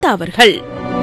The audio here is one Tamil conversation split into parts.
அவர்கள்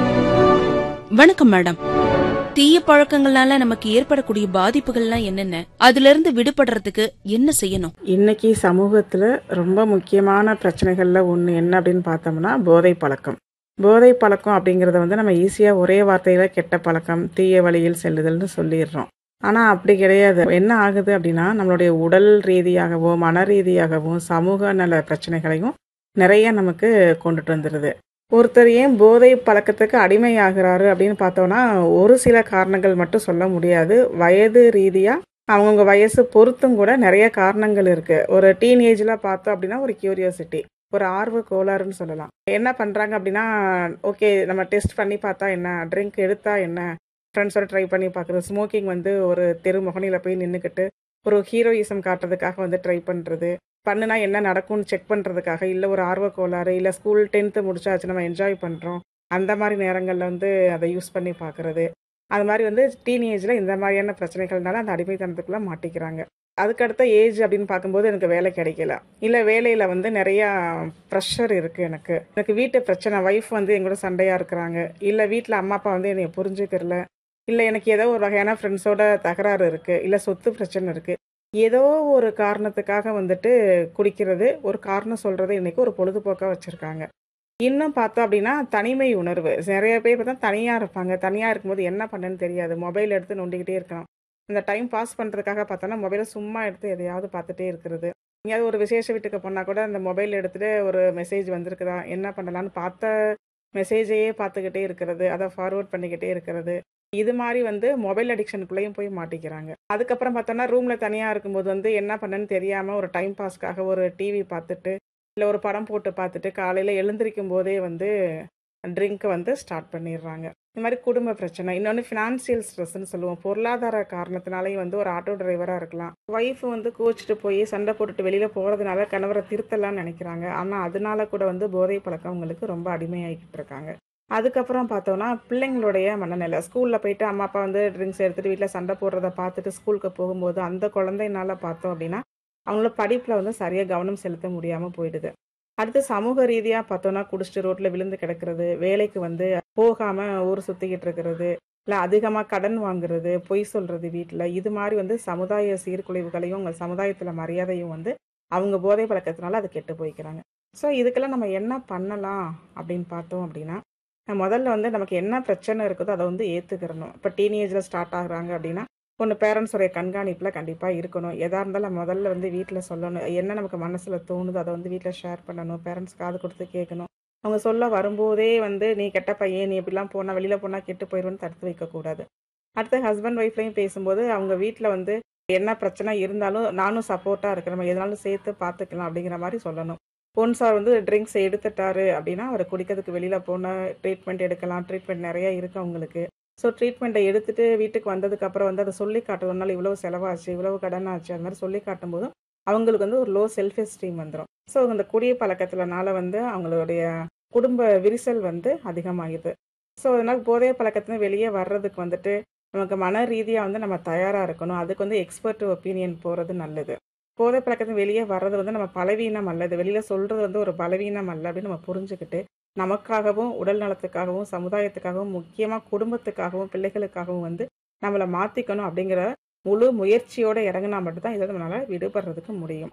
வணக்கம் மேடம் தீய பழக்கங்கள்னால நமக்கு ஏற்படக்கூடிய பாதிப்புகள்லாம் என்னென்ன அதுல இருந்து விடுபடுறதுக்கு என்ன செய்யணும் இன்னைக்கு சமூகத்தில் ரொம்ப முக்கியமான பிரச்சனைகளில் ஒன்று என்ன அப்படின்னு பார்த்தோம்னா போதை பழக்கம் போதை பழக்கம் அப்படிங்கிறத வந்து நம்ம ஈஸியாக ஒரே வார்த்தையில் கெட்ட பழக்கம் தீய வழியில் செல்லுதல்னு சொல்லிடுறோம் ஆனால் அப்படி கிடையாது என்ன ஆகுது அப்படின்னா நம்மளுடைய உடல் ரீதியாகவும் மன ரீதியாகவும் சமூக நல பிரச்சனைகளையும் நிறைய நமக்கு கொண்டுட்டு வந்துடுது ஒருத்தர் ஏன் போதை பழக்கத்துக்கு அடிமையாகிறாரு அப்படின்னு பார்த்தோம்னா ஒரு சில காரணங்கள் மட்டும் சொல்ல முடியாது வயது ரீதியாக அவங்கவுங்க வயசு பொறுத்தும் கூட நிறைய காரணங்கள் இருக்கு ஒரு டீனேஜ்ல பார்த்தோம் அப்படின்னா ஒரு கியூரியாசிட்டி ஒரு ஆர்வ கோளாறுன்னு சொல்லலாம் என்ன பண்றாங்க அப்படின்னா ஓகே நம்ம டெஸ்ட் பண்ணி பார்த்தா என்ன ட்ரிங்க் எடுத்தா என்ன ஃப்ரெண்ட்ஸோட ட்ரை பண்ணி பார்க்குறது ஸ்மோக்கிங் வந்து ஒரு தெரு முகனில போய் நின்றுக்கிட்டு ஒரு ஹீரோயிசம் காட்டுறதுக்காக வந்து ட்ரை பண்ணுறது பண்ணுனா என்ன நடக்கும்னு செக் பண்ணுறதுக்காக இல்லை ஒரு ஆர்வ கோளாறு இல்லை ஸ்கூல் டென்த்து முடிச்சாச்சு நம்ம என்ஜாய் பண்ணுறோம் அந்த மாதிரி நேரங்களில் வந்து அதை யூஸ் பண்ணி பார்க்குறது அது மாதிரி வந்து டீனேஜில் இந்த மாதிரியான பிரச்சனைகள்னால அந்த அடிமைத்தனத்துக்குள்ளே மாட்டிக்கிறாங்க அதுக்கடுத்த ஏஜ் அப்படின்னு பார்க்கும்போது எனக்கு வேலை கிடைக்கல இல்லை வேலையில் வந்து நிறையா ப்ரெஷர் இருக்குது எனக்கு எனக்கு வீட்டு பிரச்சனை ஒய்ஃப் வந்து எங்களோட சண்டையாக இருக்கிறாங்க இல்லை வீட்டில் அம்மா அப்பா வந்து என்னை புரிஞ்சுக்கிறல இல்லை எனக்கு ஏதோ ஒரு வகையான ஃப்ரெண்ட்ஸோட தகராறு இருக்குது இல்லை சொத்து பிரச்சனை இருக்குது ஏதோ ஒரு காரணத்துக்காக வந்துட்டு குடிக்கிறது ஒரு காரணம் சொல்கிறது இன்றைக்கி ஒரு பொழுதுபோக்காக வச்சுருக்காங்க இன்னும் பார்த்தோம் அப்படின்னா தனிமை உணர்வு நிறைய பேர் பார்த்தா தனியாக இருப்பாங்க தனியாக இருக்கும்போது என்ன பண்ணேன்னு தெரியாது மொபைல் எடுத்து நோண்டிக்கிட்டே இருக்கலாம் அந்த டைம் பாஸ் பண்ணுறதுக்காக பார்த்தோன்னா மொபைலை சும்மா எடுத்து எதையாவது பார்த்துட்டே இருக்கிறது எங்கேயாவது ஒரு விசேஷ வீட்டுக்கு போனால் கூட அந்த மொபைல் எடுத்துகிட்டு ஒரு மெசேஜ் வந்திருக்குதா என்ன பண்ணலான்னு பார்த்த மெசேஜையே பார்த்துக்கிட்டே இருக்கிறது அதை ஃபார்வர்ட் பண்ணிக்கிட்டே இருக்கிறது இது மாதிரி வந்து மொபைல் அடிக்ஷனுக்குள்ளேயும் போய் மாட்டிக்கிறாங்க அதுக்கப்புறம் பார்த்தோன்னா ரூமில் தனியாக இருக்கும்போது வந்து என்ன பண்ணேன்னு தெரியாமல் ஒரு டைம் பாஸ்க்காக ஒரு டிவி பார்த்துட்டு இல்லை ஒரு படம் போட்டு பார்த்துட்டு காலையில் எழுந்திருக்கும் போதே வந்து ட்ரிங்க்கை வந்து ஸ்டார்ட் பண்ணிடுறாங்க இந்த மாதிரி குடும்ப பிரச்சனை இன்னொன்று ஃபினான்சியல் ஸ்ட்ரெஸ்ன்னு சொல்லுவோம் பொருளாதார காரணத்தினாலேயும் வந்து ஒரு ஆட்டோ டிரைவராக இருக்கலாம் ஒய்ஃப் வந்து கோச்சிட்டு போய் சண்டை போட்டுட்டு வெளியில் போகிறதுனால கணவரை திருத்தலாம்னு நினைக்கிறாங்க ஆனால் அதனால கூட வந்து போதை பழக்கம் அவங்களுக்கு ரொம்ப அடிமையாகிக்கிட்டு இருக்காங்க அதுக்கப்புறம் பார்த்தோன்னா பிள்ளைங்களுடைய மனநிலை ஸ்கூலில் போயிட்டு அம்மா அப்பா வந்து ட்ரிங்க்ஸ் எடுத்துகிட்டு வீட்டில் சண்டை போடுறத பார்த்துட்டு ஸ்கூலுக்கு போகும்போது அந்த குழந்தைனால பார்த்தோம் அப்படின்னா அவங்களோட படிப்பில் வந்து சரியாக கவனம் செலுத்த முடியாமல் போயிடுது அடுத்து சமூக ரீதியாக பார்த்தோன்னா குடிச்சிட்டு ரோட்டில் விழுந்து கிடக்கிறது வேலைக்கு வந்து போகாமல் ஊர் சுற்றிக்கிட்டு இருக்கிறது இல்லை அதிகமாக கடன் வாங்குறது பொய் சொல்கிறது வீட்டில் இது மாதிரி வந்து சமுதாய சீர்குலைவுகளையும் அவங்க சமுதாயத்தில் மரியாதையும் வந்து அவங்க போதை பழக்கத்தினால அது கெட்டு போய்க்கிறாங்க ஸோ இதுக்கெல்லாம் நம்ம என்ன பண்ணலாம் அப்படின்னு பார்த்தோம் அப்படின்னா முதல்ல வந்து நமக்கு என்ன பிரச்சனை இருக்குதோ அதை வந்து ஏற்றுக்கிறணும் இப்போ டீனேஜில் ஸ்டார்ட் ஆகுறாங்க அப்படின்னா ஒன்று பேரண்ட்ஸோடைய கண்காணிப்பில் கண்டிப்பாக இருக்கணும் எதாக இருந்தாலும் முதல்ல வந்து வீட்டில் சொல்லணும் என்ன நமக்கு மனசில் தோணுதோ அதை வந்து வீட்டில் ஷேர் பண்ணணும் பேரண்ட்ஸ் காது கொடுத்து கேட்கணும் அவங்க சொல்ல வரும்போதே வந்து நீ கெட்ட பையன் நீ இப்படிலாம் போனால் வெளியில் போனால் கெட்டு போயிடும்னு தடுத்து வைக்கக்கூடாது அடுத்து ஹஸ்பண்ட் ஒய்ஃப்லையும் பேசும்போது அவங்க வீட்டில் வந்து என்ன பிரச்சனை இருந்தாலும் நானும் சப்போர்ட்டாக இருக்கிற நம்ம எதனாலும் சேர்த்து பார்த்துக்கலாம் அப்படிங்கிற மாதிரி சொல்லணும் பொன் சார் வந்து ட்ரிங்க்ஸ் எடுத்துட்டாரு அப்படின்னா அவர் குடிக்கிறதுக்கு வெளியில் போனால் ட்ரீட்மெண்ட் எடுக்கலாம் ட்ரீட்மெண்ட் நிறைய இருக்குது அவங்களுக்கு ஸோ ட்ரீட்மெண்ட்டை எடுத்துகிட்டு வீட்டுக்கு வந்ததுக்கப்புறம் வந்து அதை சொல்லி காட்டுறதுனால இவ்வளோ செலவாச்சு இவ்வளோ கடன் ஆச்சு அது மாதிரி சொல்லி காட்டும்போதும் அவங்களுக்கு வந்து ஒரு லோ செல்ஃப் எஸ்டீம் வந்துடும் ஸோ இந்த குடிய பழக்கத்துலனால வந்து அவங்களுடைய குடும்ப விரிசல் வந்து அதிகமாகிடுது ஸோ அதனால் போதைய பழக்கத்துல வெளியே வர்றதுக்கு வந்துட்டு நமக்கு மன ரீதியாக வந்து நம்ம தயாராக இருக்கணும் அதுக்கு வந்து எக்ஸ்பர்ட் ஒப்பீனியன் போகிறது நல்லது போதை பழக்கத்தின் வெளியே வர்றது வந்து நம்ம பலவீனம் அல்ல இது வெளியில் சொல்கிறது வந்து ஒரு பலவீனம் அல்ல அப்படின்னு நம்ம புரிஞ்சுக்கிட்டு நமக்காகவும் உடல் நலத்துக்காகவும் சமுதாயத்துக்காகவும் முக்கியமாக குடும்பத்துக்காகவும் பிள்ளைகளுக்காகவும் வந்து நம்மளை மாற்றிக்கணும் அப்படிங்கிற முழு முயற்சியோடு இறங்கினா மட்டும்தான் இதை நம்மளால் விடுபடுறதுக்கு முடியும்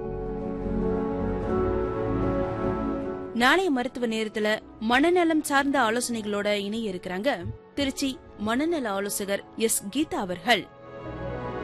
நாளைய மருத்துவ நேரத்துல மனநலம் சார்ந்த ஆலோசனைகளோட இணைய இருக்கிறாங்க திருச்சி மனநல ஆலோசகர் எஸ் கீதா அவர்கள்